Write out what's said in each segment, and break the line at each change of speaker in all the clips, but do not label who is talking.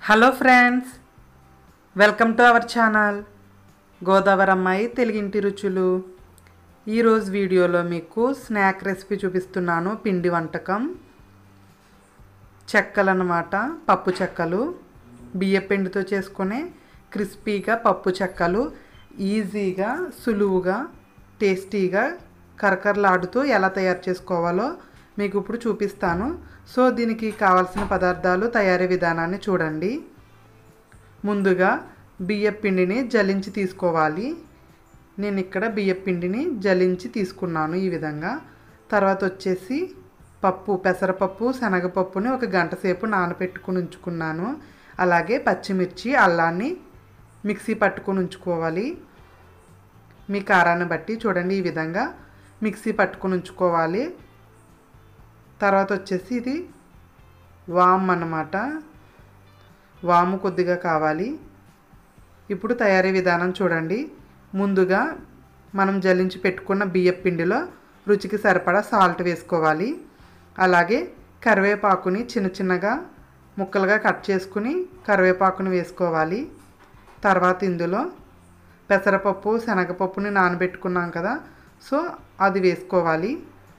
hello friends welcome to our channel Godavari అమ్మాయి తెలుగింటి రుచులు ఈరోజు వీడియోలో మీకు స్నాక్ రెసిపీ చూపిస్తున్నాను పిండి వంటకం చెక్కలు అన్నమాట పప్పు చెక్కలు బియ్య పిండితో చేసుకునే క్రిస్పీగా పప్పు చెక్కలు ఈజీగా సులువుగా టేస్టీగా కరకరలాడుతూ ఎలా తయారు చేసుకోవాలో మీకు ఇప్పుడు చూపిస్తాను సో దీనికి కావాల్సిన పదార్థాలు తయారీ విధానాన్ని చూడండి ముందుగా బియ్య పిండిని జలించి తీసుకోవాలి నేను ఇక్కడ బియ్య పిండిని జలించి తీసుకున్నాను ఈ విధంగా తర్వాత వచ్చేసి పప్పు పెసరపప్పు శనగపప్పుని ఒక గంట సేపు నానబెట్టుకుని ఉంచుకున్నాను అలాగే పచ్చిమిర్చి అల్లాన్ని మిక్సీ పట్టుకొని ఉంచుకోవాలి మీ కారాన్ని బట్టి చూడండి ఈ విధంగా మిక్సీ పట్టుకొని ఉంచుకోవాలి తర్వాత వచ్చేసి ఇది వామ్ అన్నమాట వాము కొద్దిగా కావాలి ఇప్పుడు తయారీ విధానం చూడండి ముందుగా మనం జల్లించి పెట్టుకున్న బియ్య పిండిలో రుచికి సరిపడా సాల్ట్ వేసుకోవాలి అలాగే కరివేపాకుని చిన్న చిన్నగా ముక్కలుగా కట్ చేసుకుని కరివేపాకుని వేసుకోవాలి తర్వాత ఇందులో పెసరపప్పు శనగపప్పుని నానబెట్టుకున్నాం కదా సో అది వేసుకోవాలి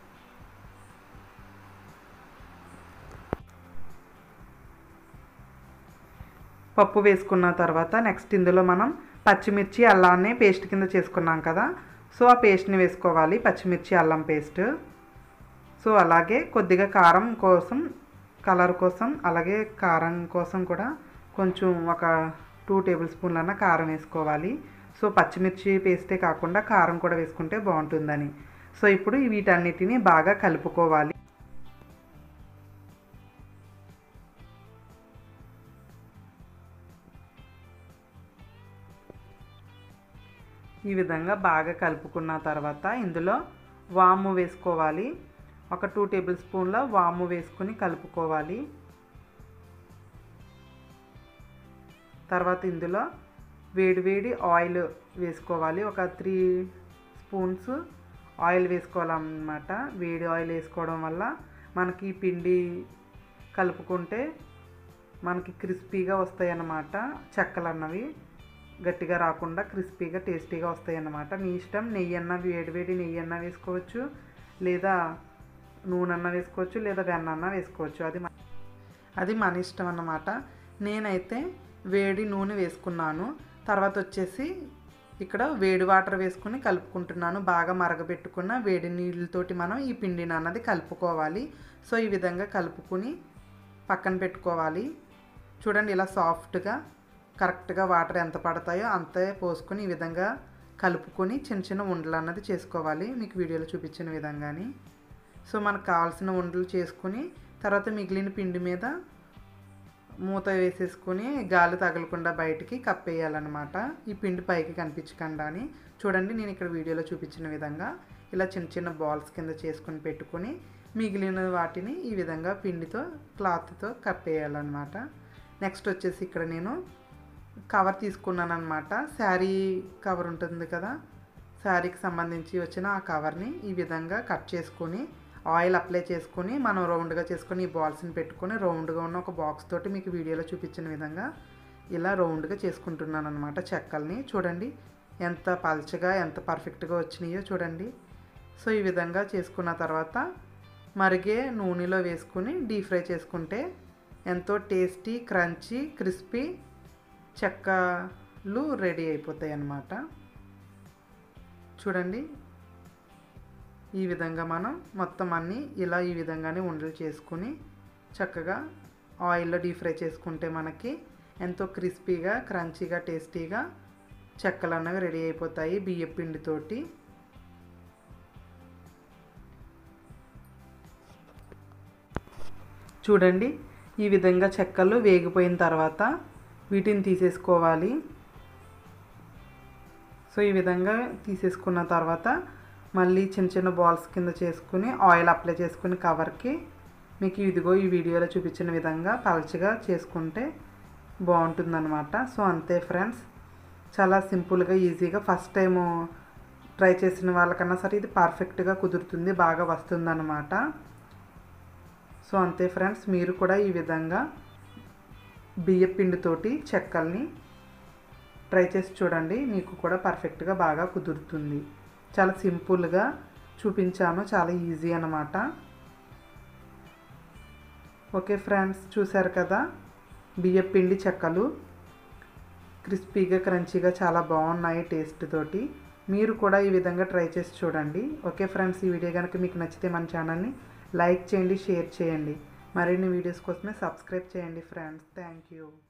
పప్పు వేసుకున్న తర్వాత నెక్స్ట్ ఇందులో మనం పచ్చిమిర్చి అల్లాన్ని పేస్ట్ కింద చేసుకున్నాం కదా సో ఆ పేస్ట్ని వేసుకోవాలి పచ్చిమిర్చి అల్లం పేస్ట్ సో అలాగే కొద్దిగా కారం కోసం కలర్ కోసం అలాగే కారం కోసం కూడా కొంచెం ఒక టూ టేబుల్ స్పూన్లన్న కారం వేసుకోవాలి సో పచ్చిమిర్చి పేస్టే కాకుండా కారం కూడా వేసుకుంటే బాగుంటుందని సో ఇప్పుడు వీటన్నిటిని బాగా కలుపుకోవాలి ఈ విధంగా బాగా కలుపుకున్న తర్వాత ఇందులో వాము వేసుకోవాలి ఒక టూ టేబుల్ స్పూన్ల వాము వేసుకుని కలుపుకోవాలి తర్వాత ఇందులో వేడివేడి ఆయిల్ వేసుకోవాలి ఒక త్రీ స్పూన్స్ ఆయిల్ వేసుకోవాలన్నమాట వేడి ఆయిల్ వేసుకోవడం వల్ల మనకి పిండి కలుపుకుంటే మనకి క్రిస్పీగా వస్తాయి అన్నమాట చెక్కలు అన్నవి గట్టిగా రాకుండా క్రిస్పీగా టేస్టీగా వస్తాయి అన్నమాట మీ ఇష్టం నెయ్యి అన్న వేడివేడి నెయ్యి అన్న వేసుకోవచ్చు లేదా నూనె అన్న వేసుకోవచ్చు లేదా వెన్న అన్న వేసుకోవచ్చు అది మన- అది మన ఇష్టం అన్నమాట నేనైతే వేడి నూనె వేసుకున్నాను తర్వాత వచ్చేసి ఇక్కడ వేడి వాటర్ వేసుకుని కలుపుకుంటున్నాను బాగా మరగబెట్టుకున్న వేడి నీళ్ళతోటి మనం ఈ పిండిని అన్నది కలుపుకోవాలి సో ఈ విధంగా కలుపుకుని పక్కన పెట్టుకోవాలి చూడండి ఇలా సాఫ్ట్గా కరెక్ట్గా వాటర్ ఎంత పడతాయో అంతే పోసుకొని ఈ విధంగా కలుపుకొని చిన్న చిన్న ఉండలు అన్నది చేసుకోవాలి మీకు వీడియోలో చూపించిన విధంగాని సో మనకు కావాల్సిన ఉండలు చేసుకుని తర్వాత మిగిలిన పిండి మీద మూత వేసేసుకొని గాలి తగలకుండా బయటికి కప్పేయాలన్నమాట ఈ పిండి పైకి కనిపించకుండా అని చూడండి నేను ఇక్కడ వీడియోలో చూపించిన విధంగా ఇలా చిన్న చిన్న బాల్స్ కింద చేసుకొని పెట్టుకొని మిగిలిన వాటిని ఈ విధంగా పిండితో క్లాత్తో కప్పేయాలన్నమాట నెక్స్ట్ వచ్చేసి ఇక్కడ నేను కవర్ తీసుకున్నాను అనమాట శారీ కవర్ ఉంటుంది కదా శారీకి సంబంధించి వచ్చిన ఆ కవర్ని ఈ విధంగా కట్ చేసుకొని ఆయిల్ అప్లై చేసుకొని మనం రౌండ్గా చేసుకొని ఈ బాల్స్ని పెట్టుకొని రౌండ్గా ఉన్న ఒక బాక్స్ తోటి మీకు వీడియోలో చూపించిన విధంగా ఇలా రౌండ్గా చేసుకుంటున్నాను అనమాట చెక్కల్ని చూడండి ఎంత పల్చగా ఎంత పర్ఫెక్ట్గా వచ్చినాయో చూడండి సో ఈ విధంగా చేసుకున్న తర్వాత మరిగే నూనెలో వేసుకుని డీప్ ఫ్రై చేసుకుంటే ఎంతో టేస్టీ క్రంచీ క్రిస్పీ చెక్కలు రెడీ అయిపోతాయి అన్నమాట చూడండి ఈ విధంగా మనం మొత్తం అన్నీ ఇలా ఈ విధంగానే ఉండలు చేసుకుని చక్కగా ఆయిల్లో డీప్ ఫ్రై చేసుకుంటే మనకి ఎంతో క్రిస్పీగా క్రంచీగా టేస్టీగా చెక్కలు అన్నవి రెడీ అయిపోతాయి బియ్య పిండితోటి చూడండి ఈ విధంగా చెక్కలు వేగిపోయిన తర్వాత వీటిని తీసేసుకోవాలి సో ఈ విధంగా తీసేసుకున్న తర్వాత మళ్ళీ చిన్న చిన్న బాల్స్ కింద చేసుకుని ఆయిల్ అప్లై చేసుకుని కవర్కి మీకు ఇదిగో ఈ వీడియోలో చూపించిన విధంగా పలచగా చేసుకుంటే బాగుంటుందన్నమాట సో అంతే ఫ్రెండ్స్ చాలా సింపుల్గా ఈజీగా ఫస్ట్ టైము ట్రై చేసిన వాళ్ళకన్నా సరే ఇది పర్ఫెక్ట్గా కుదురుతుంది బాగా వస్తుందన్నమాట సో అంతే ఫ్రెండ్స్ మీరు కూడా ఈ విధంగా బియ్య పిండితోటి చెక్కల్ని ట్రై చేసి చూడండి మీకు కూడా పర్ఫెక్ట్గా బాగా కుదురుతుంది చాలా సింపుల్గా చూపించాను చాలా ఈజీ అనమాట ఓకే ఫ్రెండ్స్ చూసారు కదా బియ్య పిండి చెక్కలు క్రిస్పీగా క్రంచీగా చాలా బాగున్నాయి టేస్ట్ తోటి మీరు కూడా ఈ విధంగా ట్రై చేసి చూడండి ఓకే ఫ్రెండ్స్ ఈ వీడియో కనుక మీకు నచ్చితే మన ఛానల్ని లైక్ చేయండి షేర్ చేయండి మరిన్ని వీడియోస్ కోసమే సబ్స్క్రైబ్ చేయండి ఫ్రెండ్స్ థ్యాంక్ యూ